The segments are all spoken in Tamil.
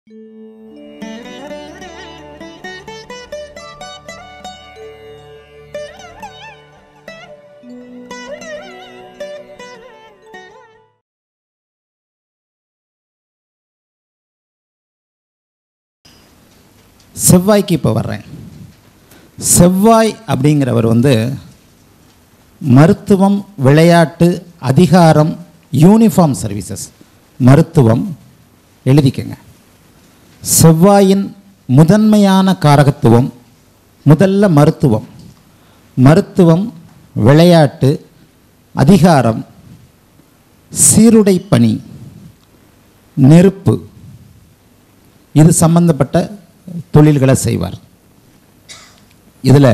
செவ்வாய்க்கு இப்போ வர்றேன் செவ்வாய் அப்படிங்கிறவர் வந்து மருத்துவம் விளையாட்டு அதிகாரம் யூனிஃபார்ம் சர்வீசஸ் மருத்துவம் எழுதிக்கங்க செவ்வாயின் முதன்மையான காரகத்துவம் முதல்ல மருத்துவம் மருத்துவம் விளையாட்டு அதிகாரம் சீருடை பணி நெருப்பு இது சம்பந்தப்பட்ட தொழில்களை செய்வார் இதில்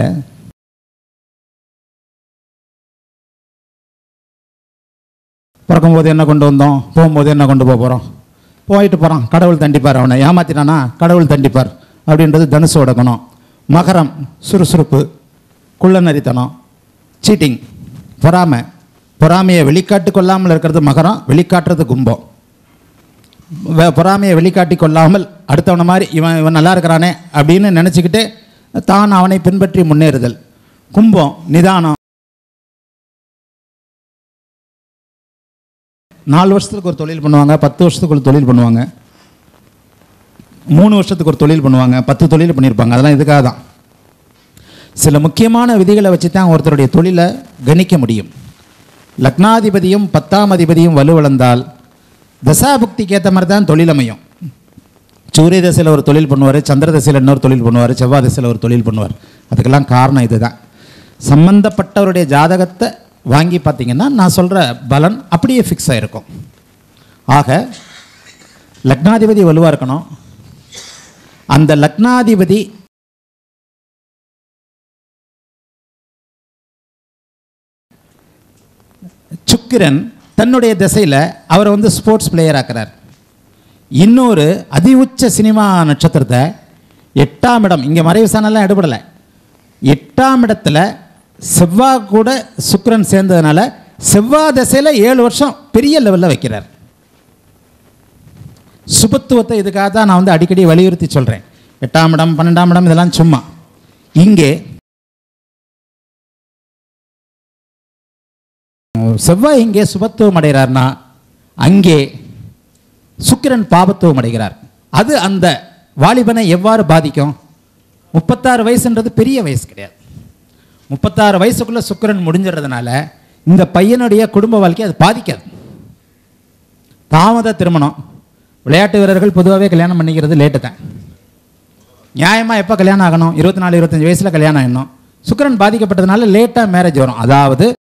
பிறக்கும்போது என்ன கொண்டு வந்தோம் போகும்போது என்ன கொண்டு போக போகிறோம் போயிட்டு போகிறான் கடவுள் தண்டிப்பார் அவனை ஏமாத்தினானா கடவுள் தண்டிப்பார் அப்படின்றது தனுசோட குணம் மகரம் சுறுசுறுப்பு குள்ளநரித்தனம் சீட்டிங் பொறாமை பொறாமையை வெளிக்காட்டு கொள்ளாமல் இருக்கிறது மகரம் வெளிக்காட்டுறது கும்பம் வே- பொறாமையை வெளிக்காட்டி கொள்ளாமல் அடுத்தவனை மாதிரி இவன் இவன் நல்லா இருக்கிறானே அப்படின்னு நினச்சிக்கிட்டு தான் அவனை பின்பற்றி முன்னேறுதல் கும்பம் நிதானம் நாலு வருஷத்துக்கு ஒரு தொழில் பண்ணுவாங்க பத்து வருஷத்துக்கு ஒரு தொழில் பண்ணுவாங்க மூணு வருஷத்துக்கு ஒரு தொழில் பண்ணுவாங்க பத்து தொழில் பண்ணியிருப்பாங்க அதெல்லாம் இதுக்காக தான் சில முக்கியமான விதிகளை வச்சு தான் ஒருத்தருடைய தொழிலை கணிக்க முடியும் லக்னாதிபதியும் பத்தாம் அதிபதியும் வலுவிழந்தால் தசாபுக்திக்கு ஏற்ற மாதிரி தான் தொழில் அமையும் சூரிய தசையில் ஒரு தொழில் பண்ணுவார் சந்திர தசையில் இன்னொரு தொழில் பண்ணுவார் செவ்வாய் தசையில் ஒரு தொழில் பண்ணுவார் அதுக்கெல்லாம் காரணம் இதுதான் சம்பந்தப்பட்டவருடைய ஜாதகத்தை வாங்கி பார்த்தீங்கன்னா நான் சொல்கிற பலன் அப்படியே ஃபிக்ஸ் ஆகிருக்கும் ஆக லக்னாதிபதி வலுவாக இருக்கணும் அந்த லக்னாதிபதி சுக்கிரன் தன்னுடைய திசையில் அவரை வந்து ஸ்போர்ட்ஸ் பிளேயர் ஆக்குறார் இன்னொரு அதி உச்ச சினிமா நட்சத்திரத்தை எட்டாம் இடம் இங்கே மறைவுசானெல்லாம் எடுபடலை எட்டாம் இடத்துல செவ்வாய் கூட சுக்கிரன் சேர்ந்ததுனால செவ்வாய் திசையில் ஏழு வருஷம் பெரிய லெவலில் வைக்கிறார் சுபத்துவத்தை இதுக்காக தான் நான் வந்து அடிக்கடி வலியுறுத்தி சொல்கிறேன் எட்டாம் இடம் பன்னெண்டாம் இடம் இதெல்லாம் சும்மா இங்கே செவ்வாய் இங்கே சுபத்துவம் அடைகிறார்னா அங்கே சுக்கிரன் பாபத்துவம் அடைகிறார் அது அந்த வாலிபனை எவ்வாறு பாதிக்கும் முப்பத்தாறு வயசுன்றது பெரிய வயசு கிடையாது முப்பத்தாறு வயசுக்குள்ள சுக்கிரன் முடிஞ்சிடுறதுனால இந்த பையனுடைய குடும்ப வாழ்க்கையை அது பாதிக்காது தாமத திருமணம் விளையாட்டு வீரர்கள் பொதுவாகவே கல்யாணம் பண்ணிக்கிறது லேட்டு தான் நியாயமாக எப்போ கல்யாணம் ஆகணும் இருபத்தி நாலு இருபத்தஞ்சு வயசில் கல்யாணம் ஆகணும் சுக்கிரன் பாதிக்கப்பட்டதுனால லேட்டாக மேரேஜ் வரும் அதாவது